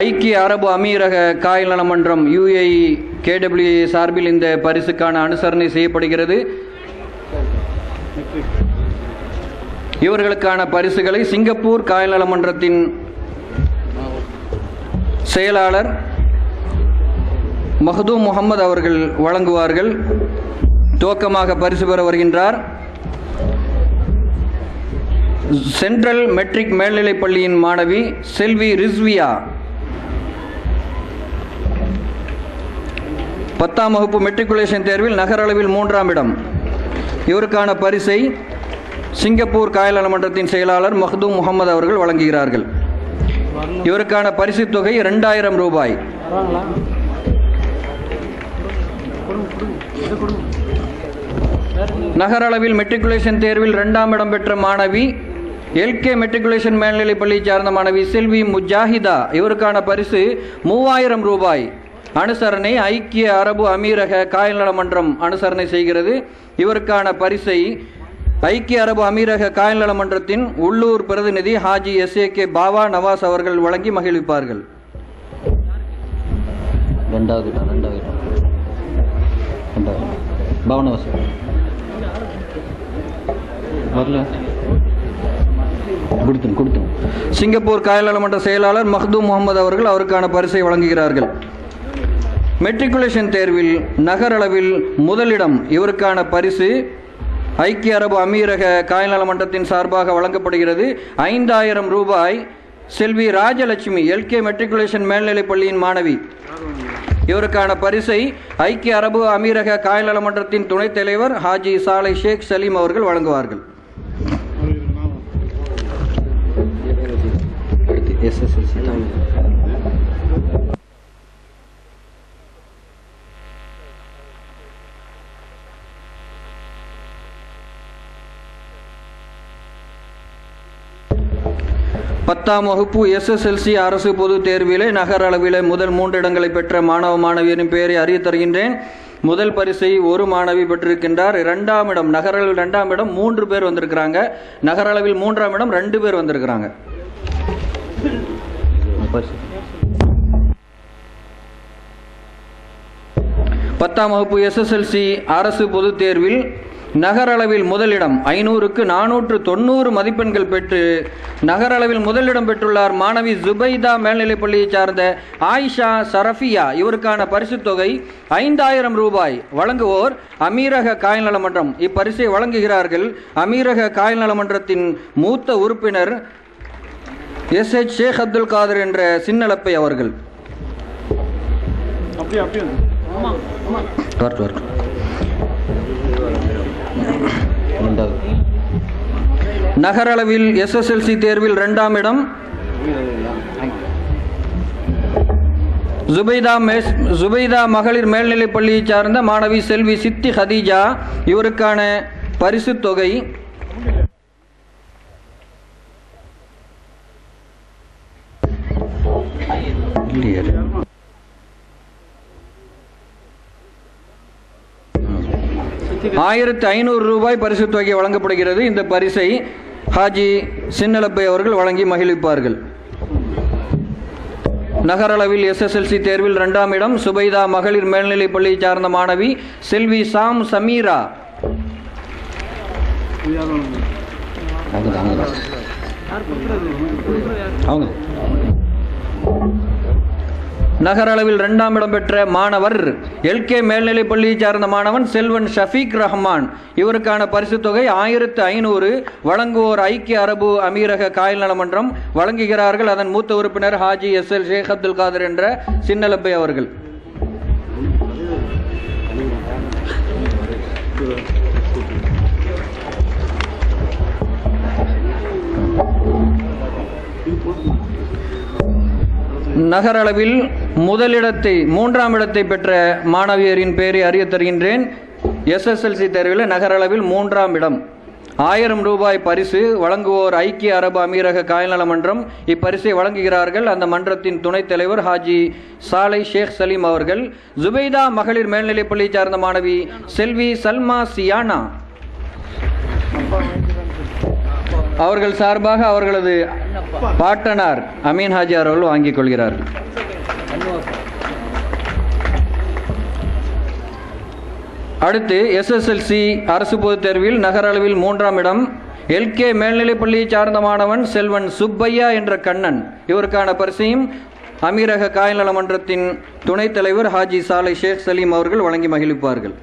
ஐக்கிய அரபு அமீரக காயல் நல மன்றம் யுஏஇ கேடபிள்யூஏ சார்பில் இந்த பரிசுக்கான அனுசரணை செய்யப்படுகிறது இவர்களுக்கான பரிசுகளை சிங்கப்பூர் காயல் நல மன்றத்தின் செயலாளர் மஹதூம் முகமது அவர்கள் வழங்குவார்கள் துவக்கமாக பரிசு பெற வருகின்றார் சென்ட்ரல் மெட்ரிக் மேல்நிலைப் பள்ளியின் மாணவி செல்வி ரிஸ்வியா பத்தாம் வகுப்பு மெட்ரிகுலேஷன் தேர்வில் நகர அளவில் மூன்றாம் இடம் இவருக்கான பரிசை சிங்கப்பூர் காயல் மன்றத்தின் செயலாளர் மஹதூம் முகமது அவர்கள் வழங்குகிறார்கள் இவருக்கான பரிசு தொகை ரெண்டாயிரம் ரூபாய் நகர அளவில் மெட்ரிகுலேஷன் தேர்வில் இரண்டாம் இடம் பெற்ற மாணவி எல்கே மெட்ரிகுலேஷன் மேல்நிலைப் பள்ளியை சார்ந்த மாணவி செல்வி முஜாஹிதா இவருக்கான பரிசு மூவாயிரம் ரூபாய் அனுசரணை ஐக்கிய அரபு அமீரக காயல் நல மன்றம் அனுசரணை செய்கிறது இவருக்கான பரிசை ஐக்கிய அரபு அமீரக காயல் நல மன்றத்தின் உள்ளூர் பிரதிநிதி Haji S A K Bava Nawaz அவர்கள் வழங்கி மகிழ்விப்பார்கள் ரெண்டாவது இடம் ரெண்டாவது இடம் ரெண்டாவது பவனவாசி வரல கொடுத்துரும் கொடுத்துரும் சிங்கப்பூர் காயல் நல மன்ற செயலாளர் மஹ்தூம் முகமது அவர்கள் அவருக்கான பரிசை வழங்குகிறார்கள் மெட்ரிகுலேஷன் தேர்வில் நகர அளவில் முதலிடம் இவருக்கான பரிசு ஐக்கிய அரபு அமீரக காயல் நல மன்றத்தின் சார்பாக வழங்கப்படுகிறது ஐந்தாயிரம் ரூபாய் செல்வி ராஜலட்சுமி எல்கே மெட்ரிகுலேஷன் மேல்நிலைப் பள்ளியின் மாணவி இவருக்கான பரிசை ஐக்கிய அரபு அமீரக காயல் நல மன்றத்தின் துணைத் தலைவர் ஹாஜி சாலை ஷேக் சலீம் அவர்கள் வழங்குவார்கள் அடுத்து எஸ்எஸ்எல்சி தான் பத்தாம் வகுப்பு எஸ்எஸ்எல்சி அரசு பொதுத் தேர்விலே நகர அளவிலே முதல் மூன்று இடங்களை பெற்ற மாணவ மாணவியரின் பெயரை அறியத் தருகின்றேன் முதல் பரிசை ஒரு மாணவி பெற்றிருக்கின்றார் இரண்டாம் இடம் நகர அளவில் இரண்டாம் இடம் மூன்று பேர் வந்திருக்கிறாங்க நகர அளவில் மூன்றாம் இடம் ரெண்டு பேர் வந்திருக்கிறாங்க பரிசு பத்தாம் வகுப்பு எஸ்எஸ்எல்சி அரசு பொதுத் தேர்வில் நகர அளவில் முதலிடம் ஐநூறுக்கு நானூற்று தொண்ணூறு மதிப்பெண்கள் பெற்று நகர அளவில் முதலிடம் பெற்றுள்ளார் மாணவி ஜுபைதா மேல்நிலைப் பள்ளியைச் சார்ந்த ஆயிஷா சரஃபியா இவருக்கான பரிசுத் தொகை ஐந்தாயிரம் ரூபாய் வழங்குவோர் அமீரக காயல் நல மன்றம் இப்பரிசை வழங்குகிறார்கள் அமீரக காயல் நல மன்றத்தின் மூத்த உறுப்பினர் எஸ் எச் ஷேக் அப்துல் காதர் என்ற சின்னலப்பை அவர்கள் வரட்டும் வரட்டும் ரெண்டாவது நகர அளவில் எஸ்எஸ்எல்சி தேர்வில் இரண்டாம் இடம் ஜுபைதா மேஸ் ஜுபைதா மகளிர் மேல்நிலைப் பள்ளியைச் சார்ந்த மாணவி செல்வி சித்தி ஹதீஜா இவருக்கான பரிசுத் தொகை ஆயிரத்து ஐநூறு ரூபாய் பரிசுத் தொகை வழங்கப்படுகிறது இந்த பரிசை ஹாஜி சின்னலப்பை அவர்கள் வழங்கி மகிழ்விப்பார்கள் நகர அளவில் எஸ்எஸ்எல்சி தேர்வில் இரண்டாம் இடம் சுபைதா மகளிர் மேல்நிலைப் பள்ளியை சார்ந்த மாணவி செல்வி சாம் சமீரா அவங்க தான் அவங்க தான் அவங்க நகர அளவில் இரண்டாம் இடம் பெற்ற மாணவர் எல்கே மேல்நிலைப் பள்ளியை சார்ந்த மாணவன் செல்வன் ஷஃபீக் ரஹ்மான் இவருக்கான பரிசுத் தொகை ஆயிரத்து ஐநூறு வழங்குவோர் ஐக்கிய அரபு அமீரக காயல் நல மன்றம் வழங்குகிறார்கள் அதன் மூத்த உறுப்பினர் ஹாஜி எஸ் எல் ஷேக் அப்துல் காதர் என்ற சின்னலப்பை அவர்கள் நகர அளவில் முதலிடத்தை மூன்றாம் இடத்தை பெற்ற மாணவியரின் பெயரை அறியத் தருகின்றேன் எஸ்எஸ்எல்சி தேர்வில் நகர அளவில் மூன்றாம் இடம் ஆயிரம் ரூபாய் பரிசு வழங்குவோர் ஐக்கிய அரபு அமீரக காயல்நல மன்றம் இப்பரிசை வழங்குகிறார்கள் அந்த மன்றத்தின் துணைத் தலைவர் ஹாஜி சாலை ஷேக் சலீம் அவர்கள் ஜுபைதா மகளிர் மேல்நிலைப் பள்ளியை சார்ந்த மாணவி செல்வி சல்மா சியானா அவர்கள் சார்பாக அவர்களது பாட்டனார் அமீன் ஹாஜி அவர்கள் வாங்கிக் கொள்கிறார்கள் அடுத்து எஸ்எஸ்எல்சி அரசு பொதுத் தேர்வில் நகர அளவில் மூன்றாம் இடம் எல்கே மேல்நிலைப் பள்ளியை சார்ந்த மாணவன் செல்வன் சுப்பையா என்ற கண்ணன் இவருக்கான பரிசையும் அமீரக காயல் நல மன்றத்தின் துணைத் தலைவர் ஹாஜி சாலை ஷேக் சலீம் அவர்கள் வழங்கி மகிழ்விப்பார்கள்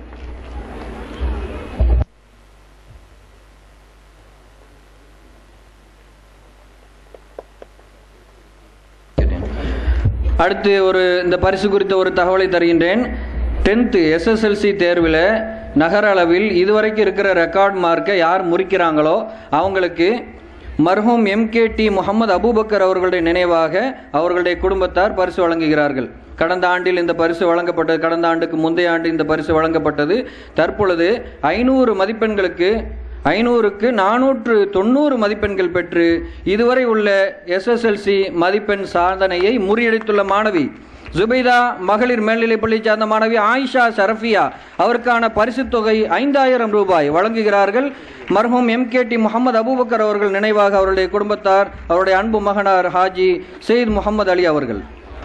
அடுத்து ஒரு இந்த பரிசு குறித்த ஒரு தகவலை தருகின்றேன் டென்த்து எஸ்எஸ்எல்சி தேர்வில் நகர அளவில் இதுவரைக்கும் இருக்கிற ரெக்கார்ட் மார்க்கை யார் முறிக்கிறாங்களோ அவங்களுக்கு மர்ஹூம் எம்கேடி முகமது அபூபக்கர் அவர்களுடைய நினைவாக அவர்களுடைய குடும்பத்தார் பரிசு வழங்குகிறார்கள் கடந்த ஆண்டில் இந்த பரிசு வழங்கப்பட்டது கடந்த ஆண்டுக்கு முந்தைய ஆண்டு இந்த பரிசு வழங்கப்பட்டது தற்பொழுது ஐநூறு மதிப்பெண்களுக்கு ஐநூறுக்கு நானூற்று தொண்ணூறு மதிப்பெண்கள் பெற்று இதுவரை உள்ள எஸ்எஸ்எல்சி மதிப்பெண் சாதனையை முறியடித்துள்ள மாணவி ஜுபைதா மகளிர் மேல்நிலைப் பள்ளி சார்ந்த மாணவி ஆயிஷா சரஃபியா அவருக்கான பரிசுத் தொகை ஐந்தாயிரம் ரூபாய் வழங்குகிறார்கள் மர்ஹூம் எம்கேடி முகமது அபூபக்கர் அவர்கள் நினைவாக அவருடைய குடும்பத்தார் அவருடைய அன்பு மகனார் ஹாஜி செயித் முகமது அலி அவர்கள்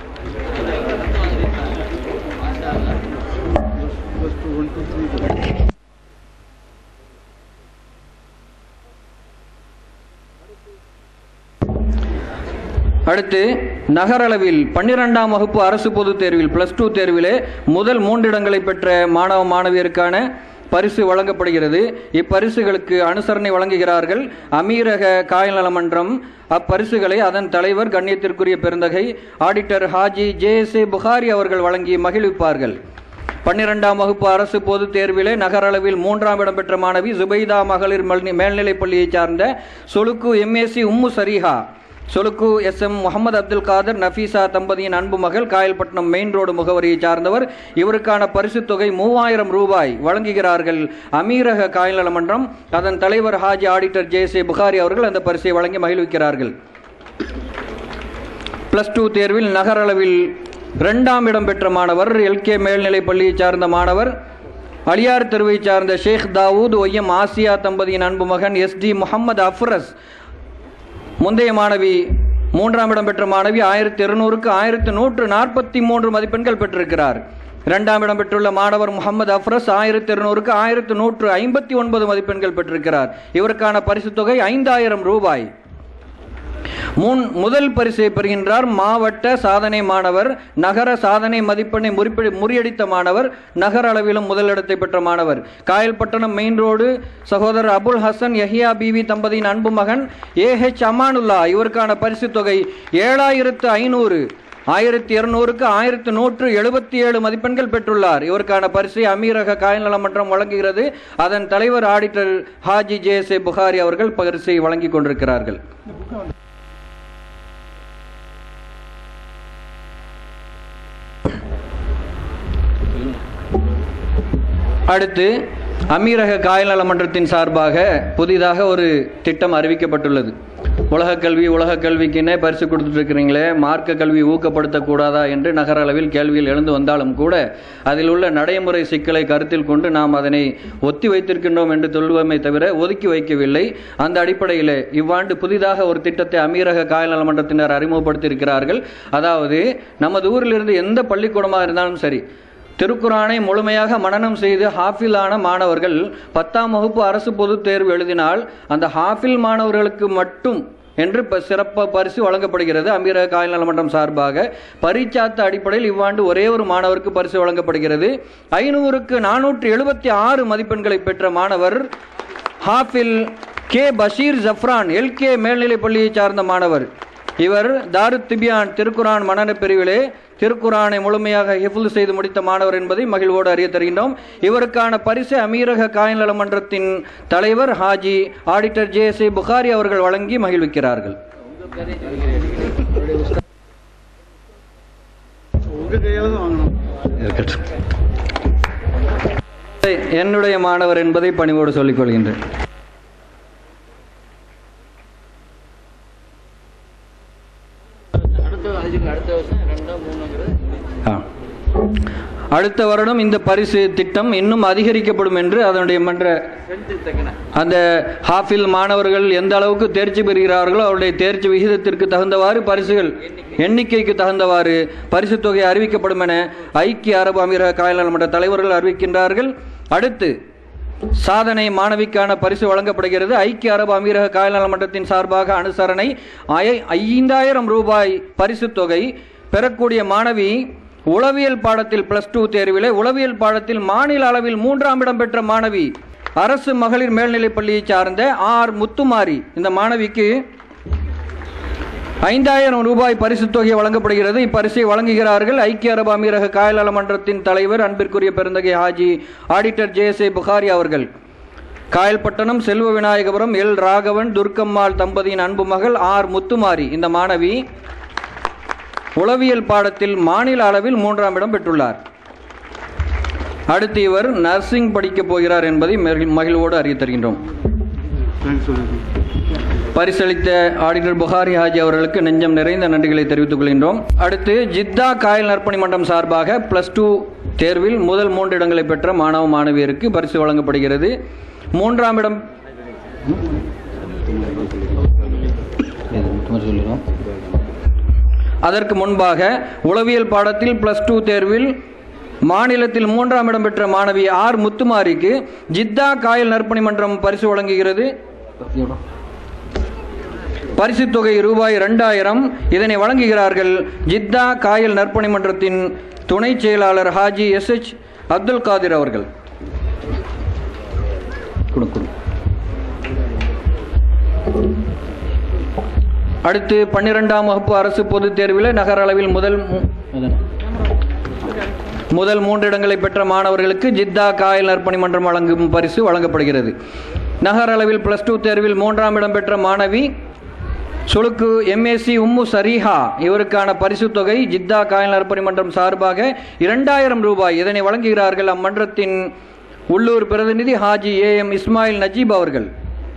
அடுத்து நகரளவில் பன்னிரெண்டாம் வகுப்பு அரசு பொதுத் தேர்வில் பிளஸ் டூ தேர்விலே முதல் மூன்றிடங்களை பெற்ற மாணவ மாணவியருக்கான பரிசு வழங்கப்படுகிறது இப்பரிசுகளுக்கு அனுசரணை வழங்குகிறார்கள் அமீரக காயல் நலமன்றம் அப்பரிசுகளை அதன் தலைவர் கண்ணியத்திற்குரிய பெருந்தகை auditor Haji J S A Bukhari அவர்கள் வழங்கி மகிழ்விப்பார்கள் பன்னிரெண்டாம் வகுப்பு அரசு பொதுத் தேர்விலே நகரளவில் மூன்றாம் இடம் பெற்ற மாணவி ஜுபைதா மகளிர் மல்னி- மேல்நிலைப் பள்ளியைச் சார்ந்த Solukku MAC Ummu Sariha Solukku S M Mohammed Abdul Kader Nafeesa தம்பதியின் அன்பு மகள் காயல்பட்டினம் மெயின் ரோடு முகவரியை சார்ந்தவர் இவருக்கான பரிசுத் தொகை மூவாயிரம் ரூபாய் வழங்குகிறார்கள் அமீரக காயல் நல மன்றம் அதன் தலைவர் ஹாஜி ஆடிட்டர் ஜே சே புகாரி அவர்கள் அந்த பரிசை வழங்கி மகிழ்விக்கிறார்கள் பிளஸ் டூ தேர்வில் நகரளவில் இரண்டாம் இடம் பெற்ற மாணவர் எல்கே மேல்நிலைப் பள்ளியை சார்ந்த மாணவர் அலியார் தெருவை சார்ந்த ஷேக் தாவூத் ஒய்யம் ஆசியா தம்பதியின் அன்பு மகன் எஸ் டி முகமது அஃப்ரஸ் முந்தைய மாணவி மூன்றாம் இடம் பெற்ற மாணவி ஆயிரத்தி இருநூறுக்கு ஆயிரத்தி நூற்று நாற்பத்தி மூன்று மதிப்பெண்கள் பெற்றிருக்கிறார் இரண்டாம் இடம் பெற்றுள்ள மாணவர் முகமது அஃப்ரஸ் ஆயிரத்தி இருநூறுக்கு ஆயிரத்தி நூற்று ஐம்பத்தி ஒன்பது மதிப்பெண்கள் பெற்றிருக்கிறார் இவருக்கான பரிசுத் தொகை ஐந்தாயிரம் ரூபாய் முன் முதல் பரிசை பெறுகின்றார் மாவட்ட சாதனை மாணவர் நகர சாதனை மதிப்பெண்ணை முறிப்பி முறியடித்த மாணவர் நகர அளவிலும் முதலிடத்தை பெற்ற மாணவர் காயல்பட்டணம் மெயின் ரோடு சகோதரர் அபுல் ஹசன் யஹியா பிவி தம்பதியின் அன்பு மகன் ஏ ஹெச் அமானுல்லா இவருக்கான பரிசுத் தொகை ஏழாயிரத்து ஐநூறு ஆயிரத்தி இருநூறுக்கு ஆயிரத்து நூற்று எழுபத்தி ஏழு மதிப்பெண்கள் பெற்றுள்ளார் இவருக்கான பரிசை அமீரக காயல் நல மன்றம் வழங்குகிறது அதன் தலைவர் auditor Haji J S A Bukhari அவர்கள் பரிசை வழங்கிக் கொண்டிருக்கிறார்கள் அடுத்து அமீரக காயல் நல மன்றத்தின் சார்பாக புதிதாக ஒரு திட்டம் அறிவிக்கப்பட்டுள்ளது உலகக் கல்வி உலகக் கல்விக்குன்னே பரிசு கொடுத்துட்டு இருக்கிறீங்களே மார்க்க கல்வி ஊக்கப்படுத்தக்கூடாதா என்று நகர அளவில் கேள்வியில் எழுந்து வந்தாலும் கூட அதில் உள்ள நடைமுறை சிக்கலை கருத்தில் கொண்டு நாம் அதனை ஒத்தி வைத்திருக்கின்றோம் என்று சொல்லுவமை தவிர ஒதுக்கி வைக்கவில்லை அந்த அடிப்படையில் இவ்வாண்டு புதிதாக ஒரு திட்டத்தை அமீரக காயல் நல மன்றத்தினர் அறிமுகப்படுத்தியிருக்கிறார்கள் அதாவது நமது ஊரிலிருந்து எந்த பள்ளிக்கூடமாக இருந்தாலும் சரி திருக்குரானை முழுமையாக மனனம் செய்து ஹாஃபிலான மாணவர்கள் பத்தாம் வகுப்பு அரசு பொதுத் தேர்வு எழுதினால் அந்த ஹாஃபில் மாணவர்களுக்கு மட்டும் என்று ப சிறப்பு பரிசு வழங்கப்படுகிறது அமீரக காயல் நலமன்றம் சார்பாக பரீட்சாத்த அடிப்படையில் இவ்வாண்டு ஒரே ஒரு மாணவருக்கு பரிசு வழங்கப்படுகிறது ஐநூறுக்கு நானூற்று எழுபத்தி ஆறு மதிப்பெண்களை பெற்ற மாணவர் ஹாஃபில் கே பஷீர் ஜஃப்ரான் எல்கே மேல்நிலைப் பள்ளியைச் சார்ந்த மாணவர் இவர் தாருத் திபியான் திருக்குரான் மனன பிரிவிலே திருக்குரானை முழுமையாக ஹிஃபுல் செய்து முடித்த மாணவர் என்பதை மகிழ்வோடு அறிய தருகின்றோம் இவருக்கான பரிசு அமீரக காயல் நல மன்றத்தின் தலைவர் Haji auditor J S Bukhari அவர்கள் வழங்கி மகிழ்விக்கிறார்கள் உங்க கையால தான் வாங்கணும் இருக்கட்டும் என்னுடைய மாணவர் என்பதை பணிவோடு சொல்லிக் கொள்கின்றேன் அடுத்த அதுக்கு அடுத்த வருஷம் ரெண்டா மூணுங்கிறது ஆ. அடுத்த வருடம் இந்த பரிசு திட்டம் இன்னும் அதிகரிக்கப்படும் என்று அதனுடைய மன்ற அந்த ஹாஃபில் மாணவர்கள் எந்த அளவுக்கு தேர்ச்சி பெறுகிறார்களோ அவருடைய தேர்ச்சி விகிதத்திற்கு தகுந்தவாறு பரிசுகள் எண்ணிக்கைக்கு தகுந்தவாறு பரிசு தொகை அறிவிக்கப்படும் என ஐக்கிய அரபு அமீரக காயல் மன்ற தலைவர்கள் அறிவிக்கின்றார்கள் அடுத்து சாதனை மாணவிக்கான பரிசு வழங்கப்படுகிறது ஐக்கிய அரபு அமீரக காயல் மன்றத்தின் சார்பாக அனுசரணை ஐ- ஐந்தாயிரம் ரூபாய் பரிசு தொகை பெறக்கூடிய மாணவி உளவியல் பாடத்தில் பிளஸ் டூ தேர்விலே உளவியல் பாடத்தில் மாநில அளவில் மூன்றாம் இடம் பெற்ற மாணவி அரசு மகளிர் மேல்நிலைப் பள்ளியை சார்ந்த ஆர் முத்துமாரி இந்த மாணவிக்கு ஐந்தாயிரம் ரூபாய் பரிசுத் தொகை வழங்கப்படுகிறது இப்பரிசை வழங்குகிறார்கள் ஐக்கிய அரபு அமீரக காயலாள மன்றத்தின் தலைவர் அன்பிற்குரிய பெருந்தகை Haji auditor J S A Bukhari அவர்கள் காயல்பட்டணம் செல்வ விநாயகபுரம் எல் ராகவன் துர்க்கம்மாள் தம்பதியின் அன்பு மகள் ஆர் முத்துமாரி இந்த மாணவி உளவியல் பாடத்தில் மாநில அளவில் மூன்றாம் இடம் பெற்றுள்ளார் அடுத்து இவர் நர்சிங் படிக்கப் போகிறார் என்பதை மகிழ்- மகிழ்வோடு அறிய தருகின்றோம் தேங்க்ஸ் சொல்லுங்கள் பரிசளித்த ஆடிட்டர் புகாரி ஹாஜி அவர்களுக்கு நெஞ்சம் நிறைந்த நன்றிகளை தெரிவித்துக் கொள்கின்றோம் அடுத்து ஜித்தா காயல் நற்பணி மன்றம் சார்பாக பிளஸ் டூ தேர்வில் முதல் மூன்று இடங்களை பெற்ற மாணவ மாணவியருக்கு பரிசு வழங்கப்படுகிறது மூன்றாம் இடம் இது மட்டும் சொல்லிடும் அதற்கு முன்பாக உளவியல் பாடத்தில் பிளஸ் டூ தேர்வில் மாநிலத்தில் மூன்றாம் இடம் பெற்ற மாணவி ஆர் முத்துமாரிக்கு ஜித்தா காயல் நற்பணி மன்றம் பரிசு வழங்குகிறது எவ்வளோ பரிசுத் தொகை ரூபாய் ரெண்டாயிரம் இதனை வழங்குகிறார்கள் ஜித்தா காயல் நற்பணி மன்றத்தின் துணை செயலாளர் ஹாஜி எஸ் எச் அப்துல் காதிர் அவர்கள் கொடு கொடு அடுத்து பன்னிரெண்டாம் வகுப்பு அரசு பொதுத் தேர்வில் நகர அளவில் முதல் மூ- அதானே முதல் மூன்று இடங்களை பெற்ற மாணவர்களுக்கு ஜித்தா காயல் நற்பணி மன்றம் வழங்கும் பரிசு வழங்கப்படுகிறது நகர அளவில் பிளஸ் டூ தேர்வில் மூன்றாம் இடம் பெற்ற மாணவி சுளுக்கு எம்ஏசி உம்மு சரிஹா இவருக்கான பரிசு தொகை ஜித்தா காயல் நற்பணி மன்றம் சார்பாக இரண்டாயிரம் ரூபாய் இதனை வழங்குகிறார்கள் அம்மன்றத்தின் உள்ளூர் பிரதிநிதி ஹாஜி ஏ எம் இஸ்மாயில் நஜீப் அவர்கள்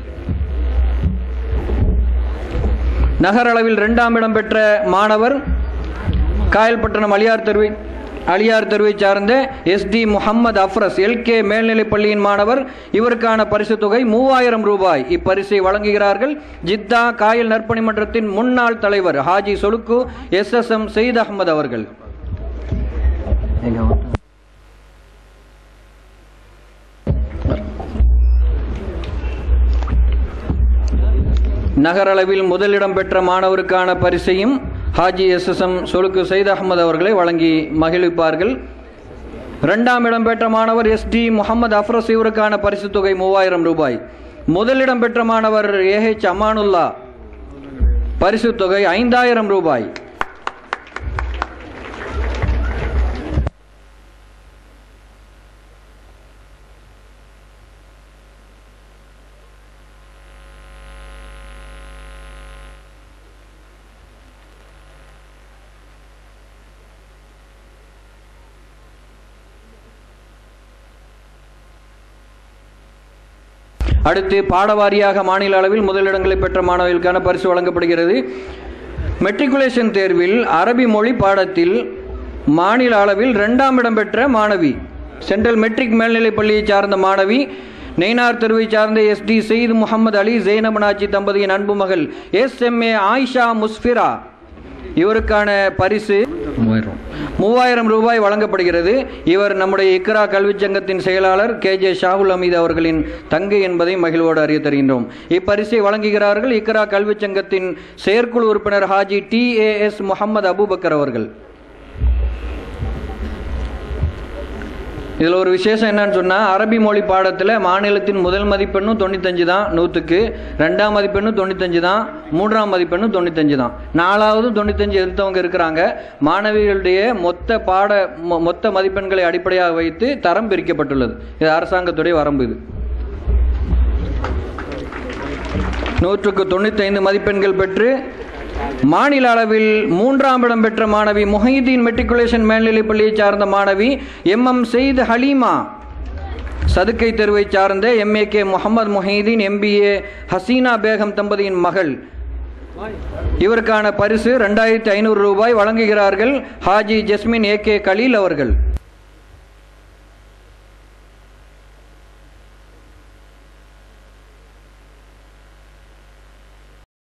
நகர அளவில் இரண்டாம் இடம் பெற்ற மாணவர் காயல்பட்டணம் அலியார் தெருவை அலியார் தெருவை சார்ந்த எஸ்டி முகமது அஃப்ரஸ் எல்கே மேல்நிலைப் பள்ளியின் மாணவர் இவருக்கான பரிசு தொகை மூவாயிரம் ரூபாய் இப்பரிசை வழங்குகிறார்கள் ஜித்தா காயல் நற்பணி மன்றத்தின் முன்னாள் தலைவர் Haji Solukku S S M Sayeed Ahmed அவர்கள் எங்கே மட்டும் நகரளவில் முதலிடம் பெற்ற மாணவருக்கான பரிசையும் Haji S S M Solukku Sayeed Ahmed அவர்களை வழங்கி மகிழ்விப்பார்கள் இரண்டாம் இடம் பெற்ற மாணவர் எஸ் டி முகமது அஃப்ரஸ் இவருக்கான பரிசு தொகை மூவாயிரம் ரூபாய் முதலிடம் பெற்ற மாணவர் ஏஹெச் அமானுல்லா பரிசு தொகை ஐந்தாயிரம் ரூபாய் அடுத்து பாடவாரியாக மாநில அளவில் முதலிடங்களை பெற்ற மாணவர்களுக்கான பரிசு வழங்கப்படுகிறது மெட்ரிகுலேஷன் தேர்வில் அரபி மொழி பாடத்தில் மாநில அளவில் இரண்டாம் இடம் பெற்ற மாணவி சென்ட்ரல் மெட்ரிக் மேல்நிலைப் பள்ளியை சார்ந்த மாணவி நெய்னார் தெருவை சார்ந்த எஸ் டி சயீத் முகமது அலி ஜெய்னபனாச்சி தம்பதியின் அன்பு மகள் S M A Ayesha Musfira இவருக்கான பரிசு மூவாயிரம் மூவாயிரம் ரூபாய் வழங்கப்படுகிறது இவர் நம்முடைய இக்ரா கல்விச் சங்கத்தின் செயலாளர் கே ஜே ஷாகுல் அமீது அவர்களின் தங்கை என்பதை மகிழ்வோடு அறிய தருகின்றோம் இப்பரிசை வழங்குகிறார்கள் இக்ரா கல்விச் சங்கத்தின் செயற்குழு உறுப்பினர் Haji D A S Mohammed Abubakar அவர்கள் இதில் ஒரு விசேஷம் என்னன்னு சொன்னால் அரபி மொழி பாடத்தில் மாநிலத்தின் முதல் மதிப்பெண்ணும் தொண்ணூத்தஞ்சு தான் நூற்றுக்கு ரெண்டாம் மதிப்பெண்ணும் தொண்ணூத்தஞ்சு தான் மூன்றாம் மதிப்பெண்ணும் தொண்ணூத்தஞ்சு தான் நாலாவது தொண்ணூத்தஞ்சு எடுத்தவங்க இருக்கிறாங்க மாணவிகளுடைய மொத்த பாட மொ- மொத்த மதிப்பெண்களை அடிப்படையாக வைத்து தரம் பிரிக்கப்பட்டுள்ளது இது அரசாங்கத்துடைய வரம்பு இது நூற்றுக்கு தொண்ணூத்தைந்து மதிப்பெண்கள் பெற்று மாநில அளவில் மூன்றாம் இடம் பெற்ற மாணவி முஹைதீன் மெட்ரிகுலேஷன் மேல்நிலைப் பள்ளியை சார்ந்த மாணவி எம் எம் செய்து ஹலீமா சதுக்கை தெருவை சார்ந்த MA K Mohammed Mohideen MBA Haseena Begum தம்பதியின் மகள் இவருக்கான பரிசு ரெண்டாயிரத்தி ஐநூறு ரூபாய் வழங்குகிறார்கள் ஹாஜி ஜஸ்மின் ஏ கே கலீல் அவர்கள்